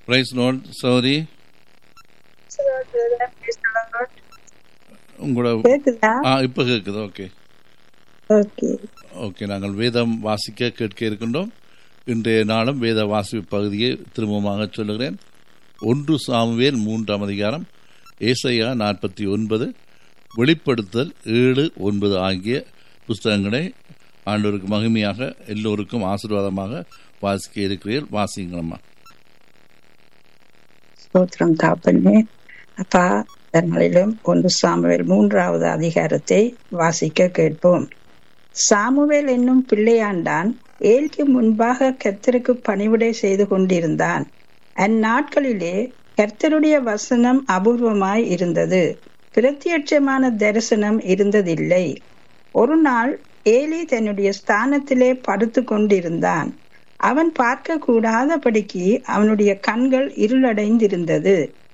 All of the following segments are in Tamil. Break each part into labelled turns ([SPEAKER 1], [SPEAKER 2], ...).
[SPEAKER 1] பிரைஸ் நோட் சௌரி உங்களோட
[SPEAKER 2] கேக்குதா
[SPEAKER 1] ஆ இப்போ கேட்குது ஓகே
[SPEAKER 2] ஓகே
[SPEAKER 1] ஓகே நாங்கள் வேதம் வாசிக்க கேட்க இருக்கின்றோம் இன்றைய நாளும் வேத வாசிப்பு பகுதியை திரும்பமாக சொல்லுகிறேன் ஒன்று சாமுவேல் மூன்றாம் அதிகாரம் ஏசையா நாற்பத்தி ஒன்பது வெளிப்படுத்தல் ஏழு ஒன்பது ஆகிய புஸ்தகங்களை ஆண்டவருக்கு மகிமையாக எல்லோருக்கும் ஆசீர்வாதமாக வாசிக்க இருக்கிறீர்கள் வாசிங்களம்மா
[SPEAKER 2] ஸ்தோத்திரம் தாப்பண்ணே அப்பா தங்களிலும் ஒன்று சாமுவேல் மூன்றாவது அதிகாரத்தை வாசிக்க கேட்போம் சாமுவேல் என்னும் பிள்ளையாண்டான் ஏழ்க்கு முன்பாக கர்த்தருக்கு பணிவிடை செய்து கொண்டிருந்தான் அந்நாட்களிலே கர்த்தருடைய வசனம் அபூர்வமாய் இருந்தது பிரத்யட்சமான தரிசனம் இருந்ததில்லை ஒரு நாள் ஏலி தன்னுடைய ஸ்தானத்திலே படுத்து கொண்டிருந்தான் அவன் பார்க்க கூடாதபடிக்கு அவனுடைய கண்கள் இருளடைந்திருந்தது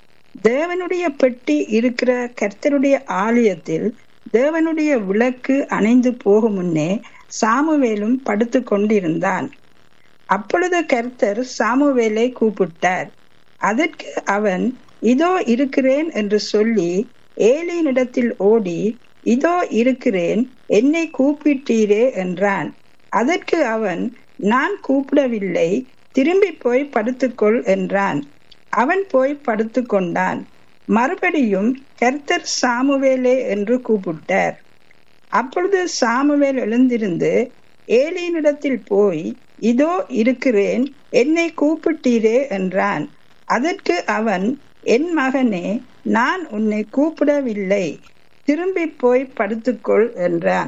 [SPEAKER 2] தேவனுடைய பெட்டி இருக்கிற கர்த்தருடைய ஆலயத்தில் தேவனுடைய விளக்கு அணைந்து போகும் முன்னே சாமுவேலும் படுத்து கொண்டிருந்தான் அப்பொழுது கர்த்தர் சாமுவேலை கூப்பிட்டார் அதற்கு அவன் இதோ இருக்கிறேன் என்று சொல்லி ஏலியினிடத்தில் ஓடி இதோ இருக்கிறேன் என்னை கூப்பிட்டீரே என்றான் அதற்கு அவன் நான் கூப்பிடவில்லை திரும்பி போய் படுத்துக்கொள் என்றான் அவன் போய் படுத்து கொண்டான் மறுபடியும் கர்த்தர் சாமுவேலே என்று கூப்பிட்டார் அப்பொழுது சாமுவேல் எழுந்திருந்து ஏலியினிடத்தில் போய் இதோ இருக்கிறேன் என்னை கூப்பிட்டீரே என்றான் அதற்கு அவன் என் மகனே நான் உன்னை கூப்பிடவில்லை திரும்பி போய் படுத்துக்கொள் என்றான்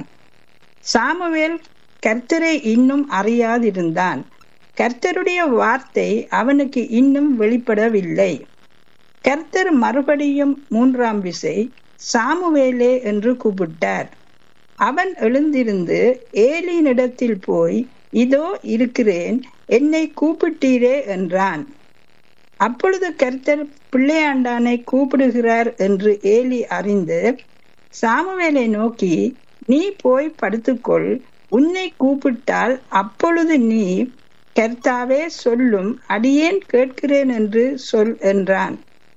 [SPEAKER 2] சாமுவேல் கர்த்தரை இன்னும் அறியாதிருந்தான் கர்த்தருடைய வார்த்தை அவனுக்கு இன்னும் வெளிப்படவில்லை கர்த்தர் மறுபடியும் மூன்றாம் விசை சாமுவேலே என்று கூப்பிட்டார் அவன் எழுந்திருந்து ஏலியினிடத்தில் போய் இதோ இருக்கிறேன் என்னை கூப்பிட்டீரே என்றான் அப்பொழுது கர்த்தர் பிள்ளையாண்டானை கூப்பிடுகிறார் என்று ஏலி அறிந்து சாமுவேலை நோக்கி நீ போய் படுத்துக்கொள் உன்னை கூப்பிட்டால் அப்பொழுது நீ கர்த்தாவே சொல்லும் அடியேன் கேட்கிறேன் என்று சொல் என்றான்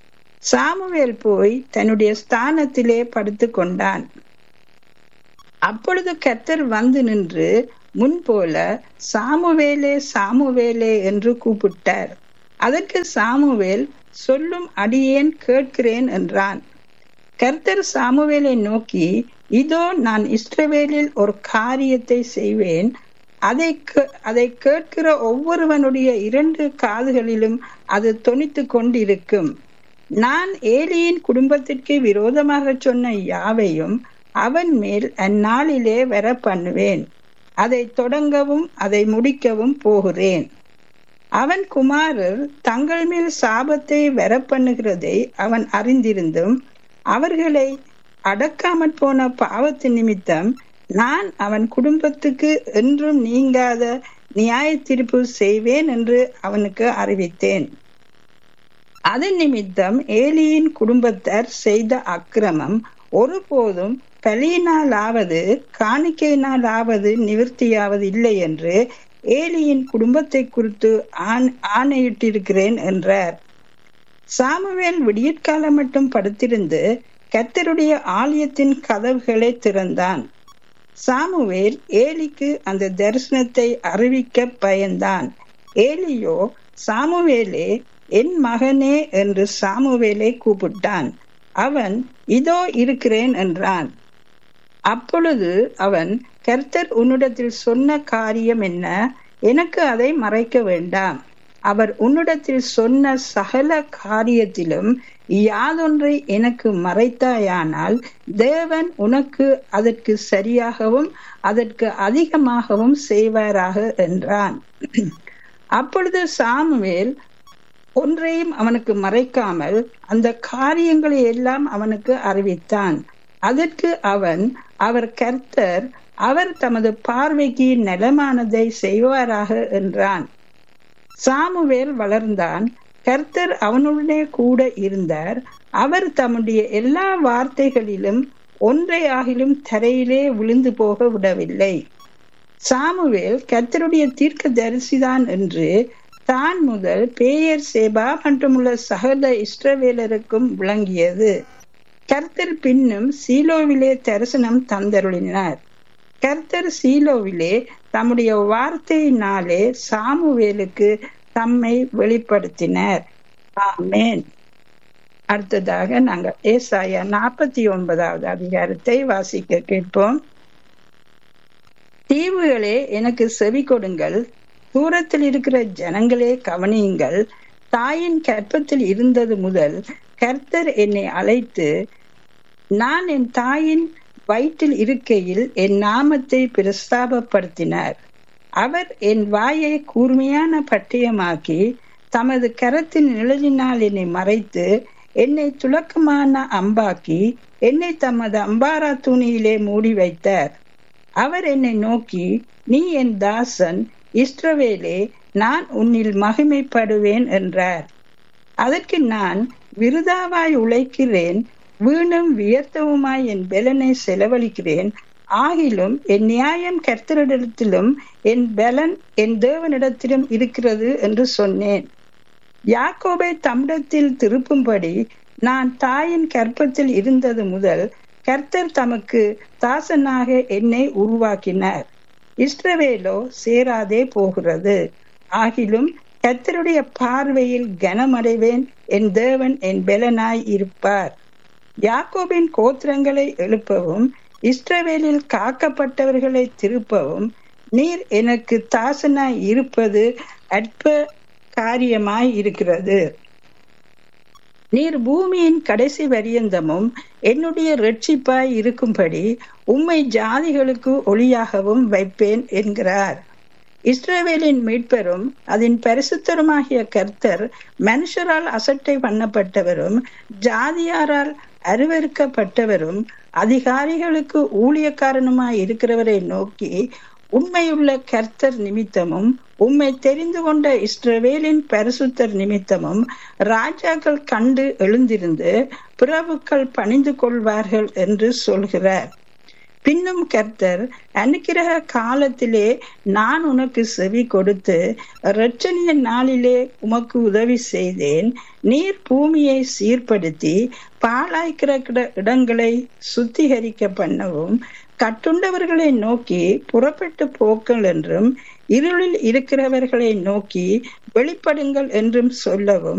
[SPEAKER 2] சாமுவேல் போய் தன்னுடைய ஸ்தானத்திலே படுத்து கொண்டான் அப்பொழுது கர்த்தர் வந்து நின்று முன்போல சாமுவேலே சாமுவேலே என்று கூப்பிட்டார் அதற்கு சாமுவேல் சொல்லும் அடியேன் கேட்கிறேன் என்றான் கர்த்தர் சாமுவேலை நோக்கி இதோ நான் இஸ்ரவேலில் ஒரு காரியத்தை செய்வேன் அதை அதை கேட்கிற ஒவ்வொருவனுடைய இரண்டு காதுகளிலும் அது தொனித்து கொண்டிருக்கும் நான் ஏலியின் குடும்பத்திற்கு விரோதமாக சொன்ன யாவையும் அவன் மேல் அந்நாளிலே வர பண்ணுவேன் அதை தொடங்கவும் அதை முடிக்கவும் போகிறேன் அவன் குமாரர் தங்கள் மேல் சாபத்தை வர பண்ணுகிறதை அவன் அறிந்திருந்தும் அவர்களை அடக்காமற் போன பாவத்து நிமித்தம் நான் அவன் குடும்பத்துக்கு என்றும் நீங்காத நியாய தீர்ப்பு செய்வேன் என்று அவனுக்கு அறிவித்தேன் அதன் நிமித்தம் ஏலியின் குடும்பத்தார் செய்த அக்கிரமம் ஒருபோதும் பலியினாலாவது காணிக்கையினாலாவது நிவர்த்தியாவது இல்லை என்று ஏலியின் குடும்பத்தை குறித்து ஆணையிட்டிருக்கிறேன் என்றார் சாமுவேல் விடியற்காலம் மட்டும் படுத்திருந்து கத்தருடைய ஆலயத்தின் கதவுகளை திறந்தான் சாமுவேல் ஏலிக்கு அந்த தரிசனத்தை அறிவிக்க பயந்தான் ஏலியோ சாமுவேலே என் மகனே என்று சாமுவேலை கூப்பிட்டான் அவன் இதோ இருக்கிறேன் என்றான் அப்பொழுது அவன் கர்த்தர் உன்னிடத்தில் சொன்ன காரியம் என்ன எனக்கு அதை மறைக்க வேண்டாம் அவர் உன்னிடத்தில் சொன்ன சகல காரியத்திலும் யாதொன்றை எனக்கு மறைத்தாயானால் தேவன் உனக்கு அதற்கு சரியாகவும் அதற்கு அதிகமாகவும் செய்வாராக என்றான் அப்பொழுது சாமுவேல் ஒன்றையும் அவனுக்கு மறைக்காமல் அந்த காரியங்களை எல்லாம் அவனுக்கு அறிவித்தான் அதற்கு அவன் அவர் கர்த்தர் அவர் தமது பார்வைக்கு நலமானதை செய்வாராக என்றான் சாமுவேல் வளர்ந்தான் கர்த்தர் அவனுடனே கூட இருந்தார் அவர் தம்முடைய எல்லா வார்த்தைகளிலும் ஒன்றையாகிலும் தரையிலே விழுந்து போக விடவில்லை சாமுவேல் கர்த்தருடைய தீர்க்க தரிசிதான் என்று தான் முதல் பேயர் சேபா மற்றுமுள்ள சகல இஸ்ரவேலருக்கும் விளங்கியது கர்த்தர் பின்னும் சீலோவிலே தரிசனம் தந்தருளினார் கர்த்தர் சீலோவிலே தம்முடைய வார்த்தையினாலே சாமுவேலுக்கு தம்மை வெளிப்படுத்தினார் ஆமேன் அடுத்ததாக நாங்கள் ஏசாயா நாற்பத்தி ஒன்பதாவது அதிகாரத்தை வாசிக்க கேட்போம் தீவுகளே எனக்கு செவி கொடுங்கள் தூரத்தில் இருக்கிற ஜனங்களே கவனியுங்கள் தாயின் கற்பத்தில் இருந்தது முதல் கர்த்தர் என்னை அழைத்து நான் என் தாயின் வயிற்றில் இருக்கையில் என் நாமத்தை பிரஸ்தாபப்படுத்தினார் அவர் என் வாயை கூர்மையான பட்டயமாக்கி தமது கரத்தின் நிழலினால் என்னை மறைத்து என்னை துலக்கமான அம்பாக்கி என்னை தமது அம்பாரா துணியிலே மூடி வைத்தார் அவர் என்னை நோக்கி நீ என் தாசன் இஸ்ரவேலே நான் உன்னில் மகிமைப்படுவேன் என்றார் அதற்கு நான் விருதாவாய் உழைக்கிறேன் வீணும் வியர்த்தவுமாய் என் பலனை செலவழிக்கிறேன் ஆகிலும் என் நியாயம் கர்த்தரிடத்திலும் என் பலன் என் தேவனிடத்திலும் இருக்கிறது என்று சொன்னேன் யாக்கோபை தம்மிடத்தில் திருப்பும்படி நான் தாயின் கற்பத்தில் இருந்தது முதல் கர்த்தர் தமக்கு தாசனாக என்னை உருவாக்கினார் இஸ்ரவேலோ சேராதே போகிறது ஆகிலும் கர்த்தருடைய பார்வையில் கனமடைவேன் என் தேவன் என் பலனாய் இருப்பார் யாக்கோபின் கோத்திரங்களை எழுப்பவும் இஸ்ரவேலில் காக்கப்பட்டவர்களை திருப்பவும் நீர் எனக்கு தாசனாய் இருப்பது அற்ப காரியமாய் இருக்கிறது நீர் பூமியின் கடைசி பரியந்தமும் என்னுடைய ரட்சிப்பாய் இருக்கும்படி உம்மை ஜாதிகளுக்கு ஒளியாகவும் வைப்பேன் என்கிறார் இஸ்ரேவேலின் மீட்பெரும் அதன் பரிசுத்தருமாகிய கர்த்தர் மனுஷரால் அசட்டை பண்ணப்பட்டவரும் ஜாதியாரால் அருவறுக்கப்பட்டவரும் அதிகாரிகளுக்கு ஊழியக்காரனுமாய் இருக்கிறவரை நோக்கி உண்மையுள்ள கர்த்தர் நிமித்தமும் உம்மை தெரிந்து கொண்ட இஸ்ரவேலின் பரிசுத்தர் நிமித்தமும் ராஜாக்கள் கண்டு எழுந்திருந்து பிரபுக்கள் பணிந்து கொள்வார்கள் என்று சொல்கிறார் பின்னும் கர்த்தர் அனுக்கிரக காலத்திலே நான் உனக்கு செவி கொடுத்து இரட்சணிய நாளிலே உமக்கு உதவி செய்தேன் நீர் பூமியை சீர்படுத்தி பாலாய்க்கிற இடங்களை சுத்திகரிக்க பண்ணவும் கட்டுண்டவர்களை நோக்கி புறப்பட்டு போக்கள் என்றும் இருளில் இருக்கிறவர்களை நோக்கி வெளிப்படுங்கள் என்றும் சொல்லவும்